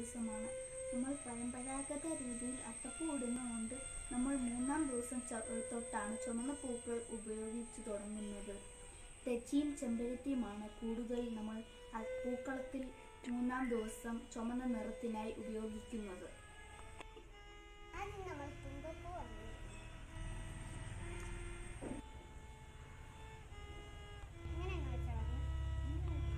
ദിവസമാണ് നമ്മൾ പരമ്പരാഗത രീതിയിൽ അത്തപ്പൂ ഇടുന്നതുകൊണ്ട് നമ്മൾ മൂന്നാം ദിവസം ച- തൊട്ടാണ് ചുമന്ന പൂക്കൾ ഉപയോഗിച്ചു തുടങ്ങുന്നത് തെച്ചിയും ചെമ്പരത്തിയുമാണ് കൂടുതൽ നമ്മൾ അ- പൂക്കളത്തിൽ മൂന്നാം ദിവസം ചുമന്ന നിറത്തിനായി ഉപയോഗിക്കുന്നത് ആദ്യം നമ്മൾ തുമ്പപ്പൂ വന്നു ഇങ്ങനെ അങ്ങ് വെച്ചാൽ മതി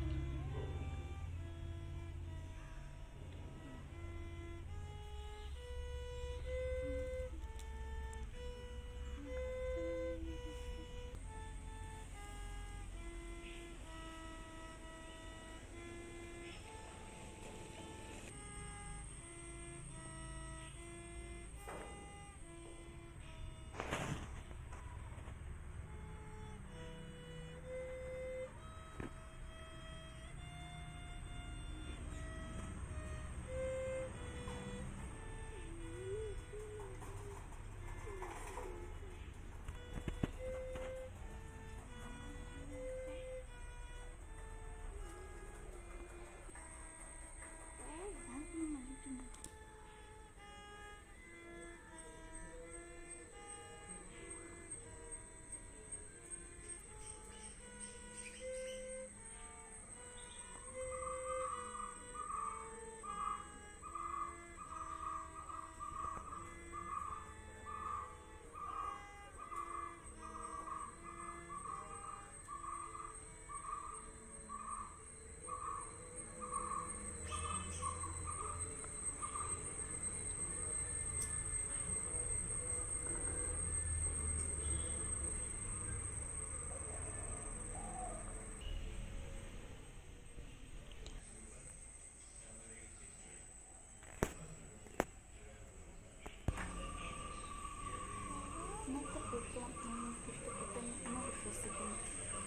ഇന്നത്തെ പൂക്കളം നിങ്ങൾക്ക് ഇഷ്ടപ്പെട്ടെന്ന് ഞാൻ വിശ്വസിക്കുന്നു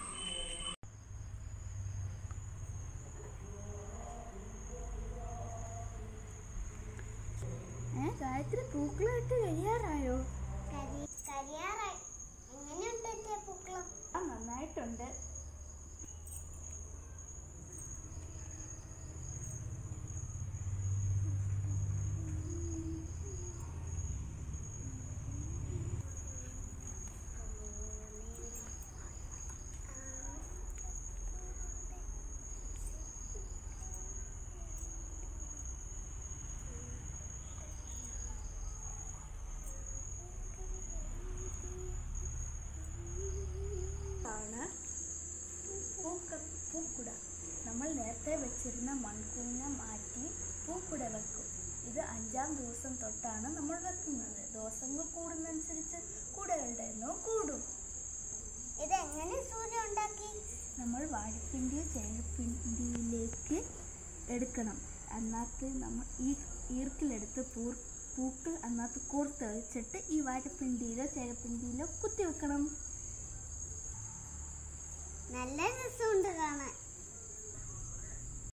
ഏ ഗായത്രി പൂക്കളമിട്ട് കഴിയാറായോ കരി കരിയാറായി എങ്ങനെയുണ്ട് എന്റെ പൂക്കളം ആ നന്നായിട്ടുണ്ട് ആണ് പൂക്ക പൂക്കുട നമ്മൾ നേരത്തെ വെച്ചിരുന്ന മൺകൂഞ്ഞ മാറ്റി പൂക്കുട വെക്കും ഇത് അഞ്ചാം ദിവസം തൊട്ടാണ് നമ്മൾ വെക്കുന്നത് ദിവസങ്ങൾ കൂടുന്നതനുസരിച്ച് കുടകളുടെ എണ്ണവും കൂടും ഇത് എങ്ങനെ സൂര്യ ഉണ്ടാക്കി നമ്മൾ വാഴപ്പിണ്ടി ചേഴപ്പിണ്ടിയിലേക്ക് എടുക്കണം അതിനകത്ത് നമ്മൾ ഈ ഈർക്കിലെടുത്ത് പൂ പൂക്കൾ അതിനകത്ത് കോർത്ത് വെച്ചിട്ട് ഈ വാഴപ്പിണ്ടിയിലോ ചേഴപ്പിണ്ടിയിലോ കുത്തി വെക്കണം നല്ല രസമുണ്ട് കാണാൻ